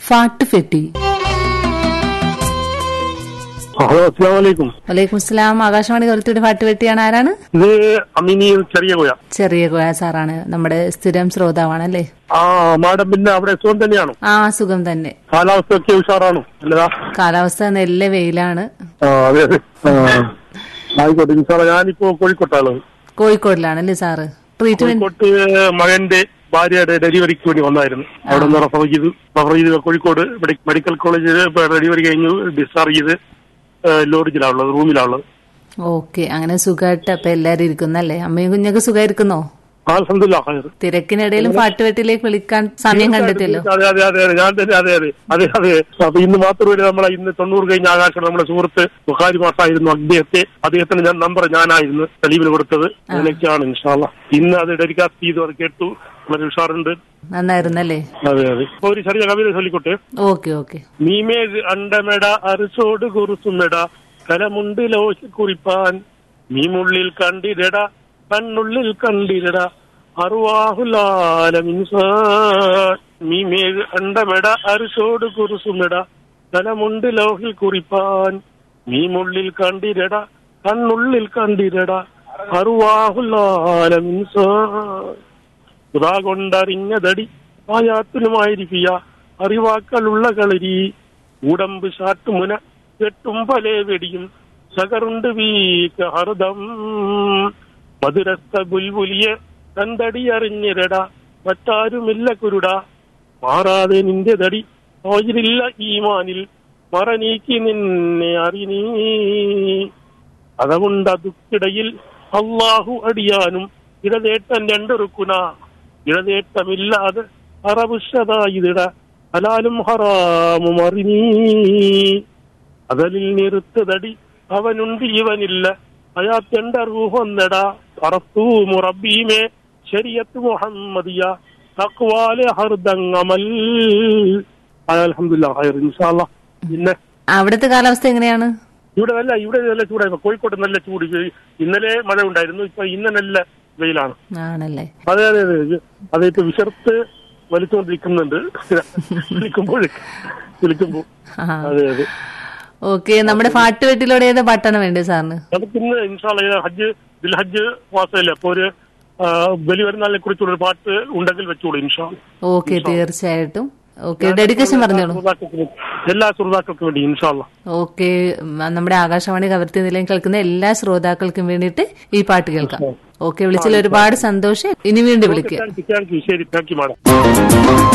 ഫാട്ടുഫെട്ടി hello അസ്സാം വലൈക്കും വലൈക്കും സ്ലാം ആകാശവാണി കൊലത്തൂടി ഫാട്ടുവെട്ടിയാണ് ആരാണ് ഇത് അമിനി ചെറിയ കോയ ചെറിയ കോയ സാറാണ് നമ്മുടെ സ്ഥിരം ശ്രോതാവാണല്ലേ ആ മാഡം പിന്നെ അവിടെ സുഖം തന്നെയാണോ ആ സുഖം തന്നെ കാലാവസ്ഥ ഒക്കെ ഉഷാറാണോ അല്ലതാ കാലാവസ്ഥ നെല്ല് വെയിലാണ് ആ അതെ അതെ ആ. ആയിക്കോട്ടെ ഇൻഷാല്ല ഞാനിപ്പോ കോഴിക്കോട്ടാണ് കോഴിക്കോടിലാണല്ലേ സാറ് ട്രീറ്റ്മെന്റ് കോഴിക്കോട്ട് മകന്റെ ഭാര്യയുടെ ഡെലിവറിക്ക് വേണ്ടി വന്നായിരുന്നു അവിടെ നിന്ന് റഫർ ചെയ്ത് റഫർ ചെയ്ത് കോഴിക്കോട് മെഡി- മെഡിക്കൽ കോളേജിൽ ഡെലിവറി കഴിഞ്ഞ് ഡിസ്ചാർജ് ചെയ്ത് ലോഡ്ജിലാണുള്ളത് റൂമിലാണുള്ളത് ഓക്കെ അങ്ങനെ സുഖമായിട്ട് അപ്പൊ എല്ലാരും ഇരിക്കുന്നല്ലേ അമ്മയും കുഞ്ഞൊക്കെ സുഖമായിരിക്കുന്നോ അൽഹംദുലില്ലാ ഖൈർ തിരക്കിനിടയിലും ഫാട്ടുവെട്ടിലേക്ക് വിളിക്കാൻ സമയം കണ്ടെത്തിയല്ലോ അതെ അതെ അതെ അതെ ഞാൻ തന്നെ അതെ അതെ അതെ അതെ അപ്പൊ ഇന്ന് മാത്രമല്ല നമ്മളെ ഇന്ന് തൊണ്ണൂറ് കഴിഞ്ഞ ആകാശം നമ്മുടെ സുഹൃത്ത് ബുഖാരി മാസായിരുന്നു അദ്ദേഹത്തെ അദ്ദേഹത്തിന് ഞാൻ നമ്പർ ഞാനായിരുന്നു തെളിവിന് കൊടുത്തത് അതിനൊക്കെയാണ് ഇൻഷാല്ല ഇന്ന് അത് ഡെഡിക്കാറ്റ് ചെയ്ത് അത് കേട്ടു വളരെ ഉഷാറുണ്ട് നന്നായിരുന്നല്ലേ അതെ അതെ ഇപ്പൊ ഒരു ചെറിയ കവിത ചൊല്ലിക്കോട്ടെ ഓക്കെ ഓക്കെ നീമേത് അണ്ടമെട അരിസോട് കുറുസുമെട കലമുണ്ട് ലോഹി കുറിപ്പാൻ മീമുള്ളിൽ കണ്ടിരട കണ്ണുള്ളിൽ കണ്ടിരട അറുവാഹുലാലമിൻസാൻ മീമേത് അണ്ടമെട അരിസോട് കുറുസുമെട കലമുണ്ട് ലോഹിൽ കുറിപ്പാൻ മീമുള്ളിൽ കണ്ടിരട കണ്ണുള്ളിൽ കണ്ടിരട അറുവാഹുലാലമിൻസാൻ ഖുദാ കൊണ്ടറിഞ്ഞതടി ആയാത്തിനുമായിരിക്കുക അറിവാക്കളുള്ള കളരി ഉടമ്പ് ശാട്ടുമുന കെട്ടും പലേ വെടിയും സകറുണ്ട് വീക്ക ഹർദം മധുരസ്ഥ ബുൽബുലിയെ തന്തടി അറിഞ്ഞിരട മറ്റാരുമില്ല കുരുട മാറാതെ നിന്റെ തടി ഓയിലില്ല ഈമാനിൽ മറനീക്കി നിന്നെ അറിനീ അതുകൊണ്ട് അതുക്കിടയിൽ അള്ളാഹു അടിയാനും ഇടനേട്ടം രണ്ടൊരുക്കുന ഇടനേട്ടമില്ലാതെ അറബുഷതായിതിട ഹലാലും ഹറാമും അറിനീ അതലിൽ നിറുത്തതടി അവനുണ്ട് ഇവനില്ല അയാത്തെണ്ട റൂഹൊന്നട അറത്തു മുറബീമേ ശരിയത്ത് മുഹമ്മദിയ തക്വാലെ ഹർദങ്ങമൽ അലഹമില്ല ഇൻഷാല്ല പിന്നെ അവിടുത്തെ കാലാവസ്ഥ എങ്ങനെയാണ് ഇവിടെ നല്ല ഇവിടെ നല്ല ചൂടായിരുന്നു കോഴിക്കോട്ട് നല്ല ചൂട് ഇന്നലെ മഴ ഉണ്ടായിരുന്നു ഇപ്പൊ ഇന്ന് നല്ല വെയിലാണ് ആണല്ലേ അതെ അതെ അതെ ഇത് അതെ ഇപ്പൊ വിശർത്ത് വലിച്ചുകൊണ്ടിരിക്കുന്നുണ്ട് വിളിക്കുമ്പോൾ വിളിക്കുമ്പോ ആ അതെ അതെ ഓക്കെ നമ്മുടെ ഫാട്ടുവെട്ടിലൂടെ ഏതാ പാട്ടാണ് വേണ്ടത് സാറിന് നമുക്കിന്ന് ഇൻഷാല്ല ഹജ്ജ് ദിൽ ഹജ്ജ് മാസമല്ലേ അപ്പൊ ഒരു ആ, ബലി വരുന്നാളിനെ കുറിച്ചുള്ള ഒരു പാട്ട് ഉണ്ടെങ്കിൽ വെച്ചോളൂ ഇൻഷാ ഓക്കെ തീർച്ചയായിട്ടും ഓക്കെ ഡെഡിക്കേഷൻ പറഞ്ഞോളൂ ശ്രോതാക്കൾക്ക് എല്ലാ ശ്രോതാക്കൾക്കും വേണ്ടി ഇൻഷാല്ല ഓക്കെ നമ്മുടെ ആകാശവാണി കവർത്തി നിലയം കേൾക്കുന്ന എല്ലാ ശ്രോതാക്കൾക്കും വേണ്ടിയിട്ട് ഈ പാട്ട് കേൾക്കാം ഓക്കെ വിളിച്ചതിൽ ഒരുപാട് സന്തോഷം ഇനി വീണ്ടും വിളിക്കുക താങ്ക് യു താങ്ക് യു ശരി താങ്ക് യു മാഡം